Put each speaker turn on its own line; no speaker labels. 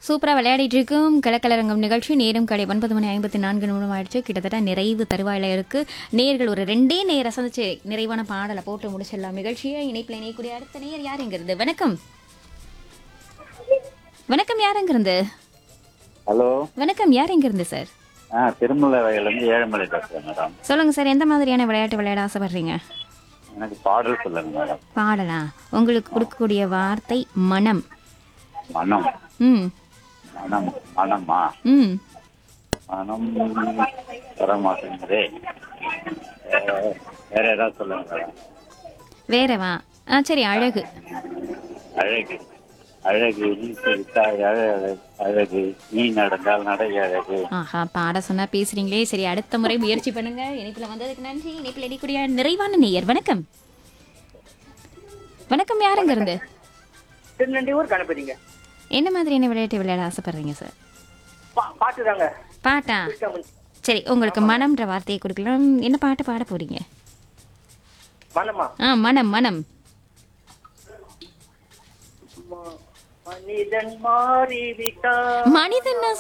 சூப்பராக விளையாடிட்டு இருக்கும் கலக்கலரங்கம் நிகழ்ச்சி நேரம் கடை ஒன்பது மணி ஐம்பத்தி நான்கு நிமிடம் ஆயிடுச்சு கிட்டத்தட்ட நிறைவு தருவாயில் இருக்கு நேர்கள் ஒரு ரெண்டே நேரம் சந்திச்சு நிறைவான பாடலை போட்டு முடிச்சிடலாம் நிகழ்ச்சியை இணைப்பில் இணையக்கூடிய அடுத்த நேர் யாருங்கிறது வணக்கம் வணக்கம் யாருங்கிறது
ஹலோ
வணக்கம் யார் இருந்து சார்
ஆ திருமலை வயலேருந்து ஏழுமலை பேசுகிறேன் மேடம்
சொல்லுங்க சார் எந்த மாதிரியான விளையாட்டு விளையாட ஆசைப்படுறீங்க
எனக்கு பாடல் சொல்லுங்க மேடம்
பாடலா உங்களுக்கு கொடுக்கக்கூடிய வார்த்தை மனம்
மனம்
ம்
மனம் மனமா
ம்
மனம் வர மாட்டேங்குதே அஹ், வேற ஏதாவது சொல்லுங்க மேடம்
வேறவா ஆ சரி அழகு
அழகு அழகு நீ சிரித்தால் அழகு அழகு நீ நடந்தால் நடை அழகு
ஆஹா பாட சொன்னா பேசுறீங்களே சரி அடுத்த முறை முயற்சி பண்ணுங்க இணைப்புல வந்ததுக்கு நன்றி இணைப்பில் இணைக்கூடிய நிறைவான நேயர் வணக்கம் வணக்கம் யாருங்க இருந்து
திருநெல்வேலூர் கணபதிங்க
என்ன மாதிரியான விளையாட்டு விளையாட ஆசைப்படுறீங்க சார்
பா பாட்டு தாங்க
பாட்டா சரி உங்களுக்கு மனம்ன்ற வார்த்தையை கொடுக்கலாம் என்ன பாட்டு பாட போறீங்க
மனமா
ஆ மனம் மனம்
ம- மனிதன் மாறிவிட்டான்
மனிதன்